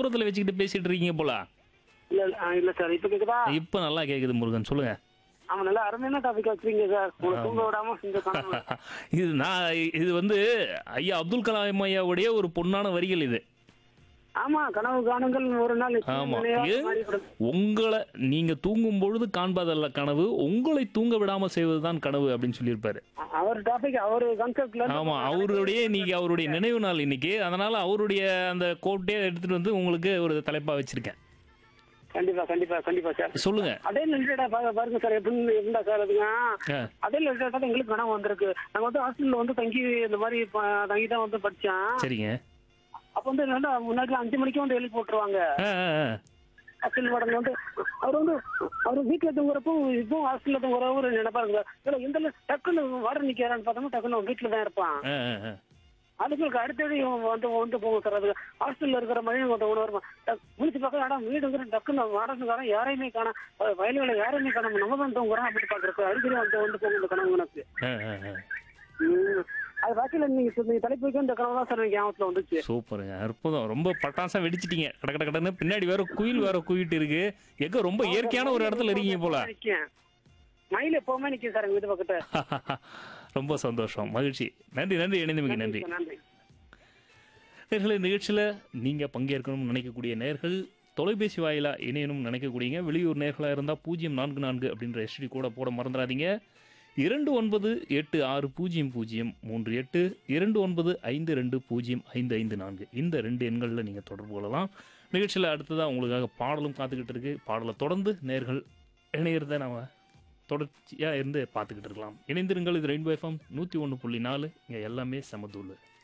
தூரத்துல வச்சுக்கிட்டு பேசிட்டு இருக்கீங்க போல இல்ல இல்ல, ஆ, இல்ல சார் இப்ப கேக்குதா இப்ப நல்லா கேக்குது முருகன் சொல்லுங்க அவன் நல்லா அருமையான டாபிக் வச்சிருக்கீங்க சார் உங்களை தூங்க விடாம செஞ்ச கனவு இது நான் இது வந்து ஐயா அப்துல் கலாம் ஐயாவுடைய ஒரு பொன்னான வரிகள் இது ஆமா கனவு காணுங்கள் ஒரு நாள் நிச்சயம் ஆமா நினைவாக இது மாறிவிடும். உங்களை நீங்க தூங்கும் பொழுது காண்பதல்ல கனவு உங்களை தூங்க விடாம செய்வதுதான் கனவு அப்படின்னு சொல்லியிருப்பாரு அ- அவர் டாபிக் அவர் கான்செப்ட்ல ஆமா அவருடைய இன்னைக்கு அவருடைய நினைவு நாள் இன்னைக்கு அதனால அவருடைய அந்த கோட்டே எடுத்துட்டு வந்து உங்களுக்கு ஒரு தலைப்பா வச்சிருக்கேன் கண்டிப்பா கண்டிப்பா கண்டிப்பா சார் சொல்லுங்க அதே ரிலேட்டடா பாருங்க சார் எப்படி இருந்தா சார் அதுங்க ஆ, அதே ரிலேட்டடா எங்களுக்கு கனவு வந்திருக்கு நாங்க வந்து ஹாஸ்டல்ல வந்து தங்கி இந்த மாதிரி ப- தங்கி தான் வந்து படிச்சேன் சரிங்க அப்ப வந்து என்னன்னா முன்னாடி அஞ்சு மணிக்கு வந்து எழுதி போட்டுருவாங்க ஆ, ஆ, ஆ. ஹாஸ்டல் வார்டன் வந்து அவர் வந்து அவர் வீட்டுல தூங்குறப்போ இப்போ ஹாஸ்டல்ல தூங்குற ஒரு நினைப்பா இருக்கு இல்ல இந்த டக்குன்னு வார்டன் நிக்கிறான்னு பார்த்தோம்னா டக்குன்னு அவன் வீட்டுல தான் இருப்பான் ஆ, ஆ, ஆ. அதுங்களுக்கு அடுத்தது இவன் வந்து வந்து போகும் சார் அது ஹாஸ்டல்ல இருக்கிற மாதிரி கொஞ்சம் உணர்வு முடிச்சு பார்க்க ஆனா வீடுங்கிற டக்குன்னு வாடகைக்காரன் யாரையுமே காணோம் வயலுகளை யாரையுமே காணோம் நம்ம தான் தூங்குறோம் அப்படி பாக்குறப்ப அடிக்கடி வந்து வந்து போகும் இந்த கனவு எனக்கு ஆ, ஆ, ஆ. ம். அது பாக்கியில நீங்க சொன்ன தலைப்பு வைக்க இந்த கனவு தான் சார் எனக்கு ஞாபகத்துல வந்துச்சு சூப்பருங்க அற்புதம் ரொம்ப பட்டாசா வெடிச்சிட்டீங்க கட கட கடன்னு பின்னாடி வேற குயில் வேற குயிட்டு இருக்கு எங்க ரொம்ப இயற்கையான ஒரு இடத்துல இருக்கீங்க போல நிக்கேன். மயில் எப்பவுமே நிக்கும் சார் எங்க வீட்டு பக்கத்துல ரொம்ப சந்தோஷம் மகிழ்ச்சி நன்றி நன்றி இணைந்தமைக்கு நன்றி நன்றி நேர்களை நிகழ்ச்சியில் நீங்கள் பங்கேற்கணும்னு நினைக்கக்கூடிய நேர்கள் தொலைபேசி வாயிலா இணையணும்னு நினைக்கக்கூடியங்க வெளியூர் நேர்களாக இருந்தால் பூஜ்ஜியம் நான்கு நான்கு அப்படின்ற எஸ்டி கூட போட மறந்துடாதீங்க இரண்டு ஒன்பது எட்டு ஆறு பூஜ்ஜியம் பூஜ்ஜியம் மூன்று எட்டு இரண்டு ஒன்பது ஐந்து ரெண்டு பூஜ்ஜியம் ஐந்து ஐந்து நான்கு இந்த ரெண்டு எண்களில் நீங்கள் தொடர்பு கொள்ளலாம் நிகழ்ச்சியில் அடுத்ததாக உங்களுக்காக பாடலும் காத்துக்கிட்டு இருக்கு பாடலை தொடர்ந்து நேர்கள் இணையிறத நம்ம தொடர்ச்சியாக இருந்து பார்த்துக்கிட்டு இருக்கலாம் இணைந்திருங்கள் இது ரெயின்போ எஃப்எம் நூற்றி ஒன்று புள்ளி நாலு இங்கே எல்லாமே சமதூள்